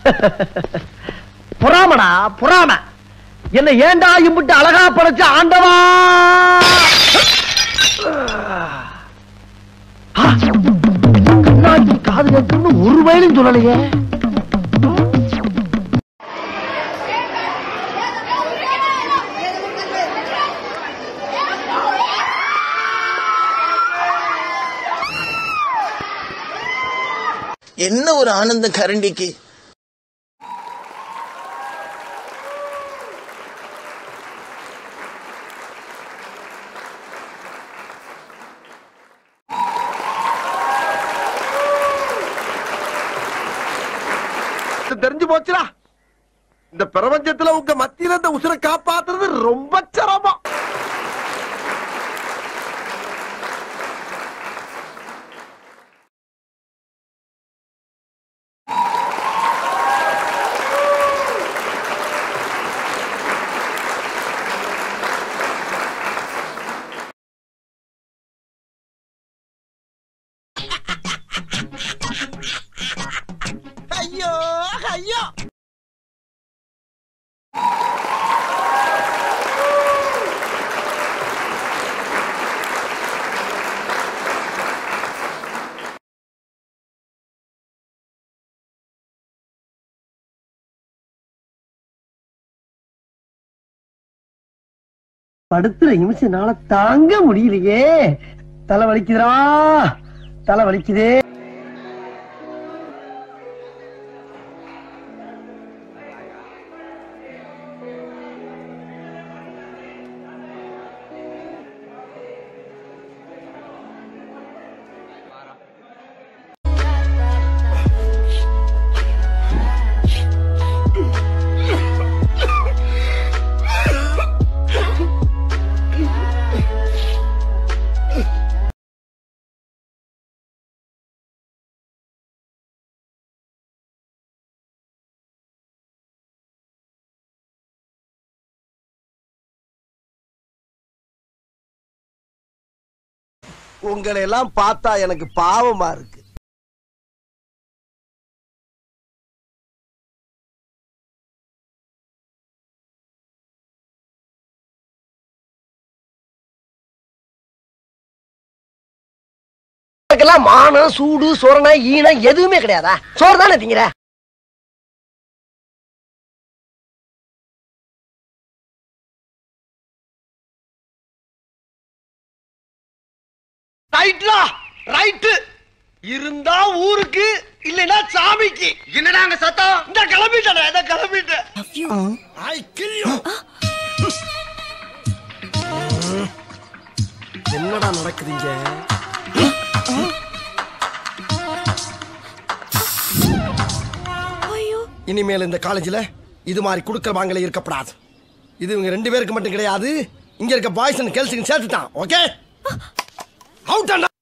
பொறாமடா பொறாம என்ன ஏண்டா இம்புட்டு அழகா படைச்ச ஆண்டவா ஆ, கண்ணாடி காது கேட்கணும்னு ஒரு வயலும் சொல்லலையே என்ன ஒரு ஆனந்தம் கரண்டிக்கு தெரிஞ்சு போச்சுடா இந்த பிரபஞ்சத்துல உங்க மத்தியில இந்த உசுரை காப்பாத்துறது ரொம்ப சிரமம் ஐயோ ஐயோ படுத்துற நிமிஷம் என்னால தாங்க முடியலையே தலை வலிக்குதுடா தலை வலிக்குதே உங்களை எல்லாம் பார்த்தா எனக்கு பாவமா இருக்கு உனக்கெல்லாம் மானம் சூடு சொரணை ஈனம் எதுவுமே கிடையாதா சோறு தானே திங்கிற ரைட்லா ரைட்டு இருந்தா ஊருக்கு இல்லைன்னா சாமிக்கு என்னடா அங்க சத்தம் இந்த கிளம்பிட்டேன் இந்த கிளம்பிட்டேன் ஐ கில் யூ என்னடா நடக்குதுங்க இனிமேல் இந்த காலேஜ்ல இது மாதிரி குடுக்கல் வாங்கல இருக்கப்படாது இது இவங்க ரெண்டு பேருக்கு மட்டும் கிடையாது இங்க இருக்க பாய்ஸ் அண்ட் கேர்ள்ஸுக்கு சேர்த்துட்டான் ஓகே அவுட்